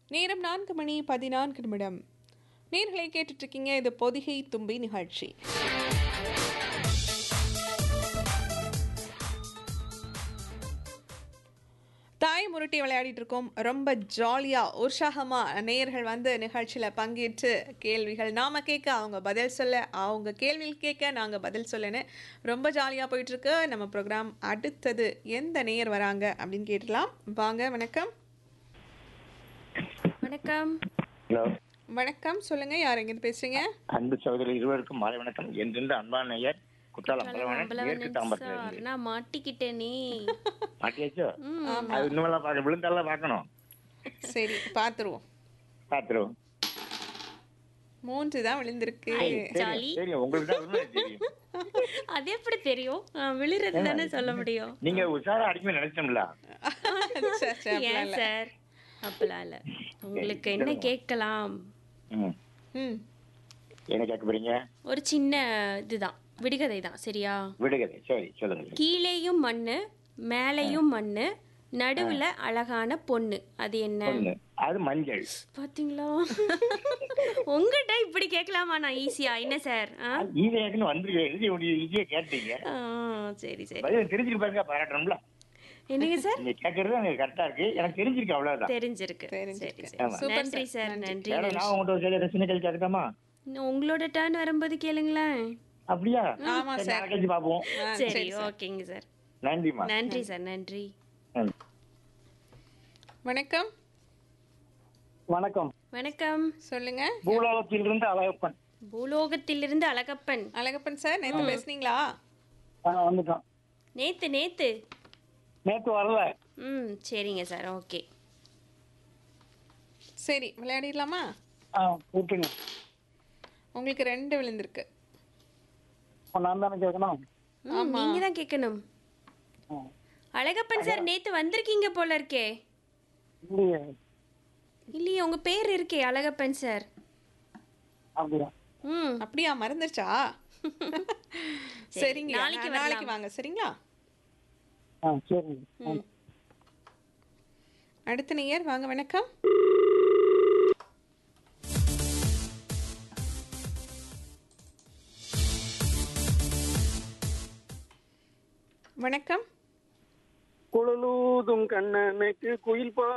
நேரம் நான்கு மணி பதினான்கு நிமிடம் நேர்களை கேட்டுட்டு இருக்கீங்க இது பொதிகை தும்பி நிகழ்ச்சி தாய் முருட்டி விளையாடிட்டு இருக்கோம் ரொம்ப ஜாலியாக உற்சாகமாக நேயர்கள் வந்து நிகழ்ச்சியில் பங்கேற்று கேள்விகள் நாம் கேட்க அவங்க பதில் சொல்ல அவங்க கேள்விகள் கேட்க நாங்கள் பதில் சொல்லன்னு ரொம்ப ஜாலியாக போயிட்டுருக்கு நம்ம ப்ரோக்ராம் அடுத்தது எந்த நேயர் வராங்க அப்படின்னு கேட்டலாம் வாங்க வணக்கம் வணக்கம் ஹலோ வணக்கம் சொல்லுங்கள் யார் எங்கேருந்து பேசுகிறீங்க அன்பு சகோதரர் இருவருக்கும் மாலை வணக்கம் என்றிருந்து அன்பான ஐயர் குற்றாலம் பலவனன் மேற்கு அம்பலவனன் தாம்பரத்துல சார் இருந்து நான் மாட்டிக்கிட்டேனே மாட்டியாச்சோ அது இன்னுமெல்லாம் பார்க்க விழுந்தாலாம் பார்க்கணும் சரி பார்த்துருவோம் பார்த்துருவோம் மூன்று தான் விழுந்திருக்கு ஜாலி தெரியும் உங்களுக்கு தான் உண்மை தெரியும் அது எப்படி தெரியும் ஆ, விழுறது தானே சொல்ல முடியும் நீங்க உஷாரா அடிக்கணும் நினைச்சோம்ல சரி, சரி, அப்படிலாம் ஏன் இல்ல. சார் அப்பலாம் இல்ல உங்களுக்கு என்ன கேட்கலாம் ம் ம் என்ன கேட்க போறீங்க ஒரு சின்ன இதுதான் விடுகதை தான் சரியா விடுகதை சரி சொல்லுங்க கீழேயும் மண்ணு மேலேயும் மண்ணு நடுவுல அழகான பொண்ணு அது என்ன ஒண்ணு அது மஞ்சள் பாத்தீங்களா உங்ககிட்ட இப்படி கேட்கலாமா நான் ஈஸியா என்ன சார் ஆ? ஈஸியாக்குன்னு வந்து எழுதி முடியும் ஈஸியா கேட்டீங்க ஆ, சரி சரி பதில் தெரிஞ்சுட்டு பாருங்க பாராட்டணும்ல என்னங்க சார் நீங்க கேட்கறது எனக்கு கரெக்டா இருக்கு எனக்கு தெரிஞ்சிருக்கு அவ்வளவுதான் தெரிஞ்சிருக்கு சரி தெரிஞ்சிருக்கு. சரி ஆமா. சூப்பர் நன்றி சார், சார் நன்றி வேற நான் உங்கள்கிட்ட ஒரு சில சின்ன கேள்வி கேட்கட்டாமா இன்னும் உங்களோட டர்ன் வரும்போது கேளுங்களேன் அப்படியா ஆமா சரி, சார். நாளைக்கு பார்ப்போம் ஆ, சரி ஓகேங்க சார் நன்றிம்மா நன்றி சார் நன்றி நன்றி வணக்கம் வணக்கம் வணக்கம் சொல்லுங்க பூலோகத்திலிருந்து அழகப்பன் பூலோகத்திலிருந்து அழகப்பன் அழகப்பன் சார் நேற்று பேசுனீங்களா ஆ, வந்துட்டோம் நேத்து நேத்து நேற்று வரல ம் சரிங்க சார் ஓகே சரி விளையாடிடலாமா ஆ கூப்பிட்டுங்க உங்களுக்கு ரெண்டு விழுந்திருக்கு இப்போ நான் தானே கேட்கணும் ம், நீங்க தான் கேட்கணும் ஆ. அழகப்பன் சார் நேத்து வந்திருக்கீங்க போல இருக்கே இல்லையே இல்லையே உங்க பேர் இருக்கே அழகப்பன் சார் அப்படியா ம் அப்படியா மறந்துருச்சா சரிங்க நாளைக்கு நாளைக்கு நாளைக்கு வாங்க சரிங்களா ஆ சரி ம். அடுத்த நேயர் வாங்க வணக்கம் வணக்கம் குழலூதும் கண்ணனுக்கு குயில் பா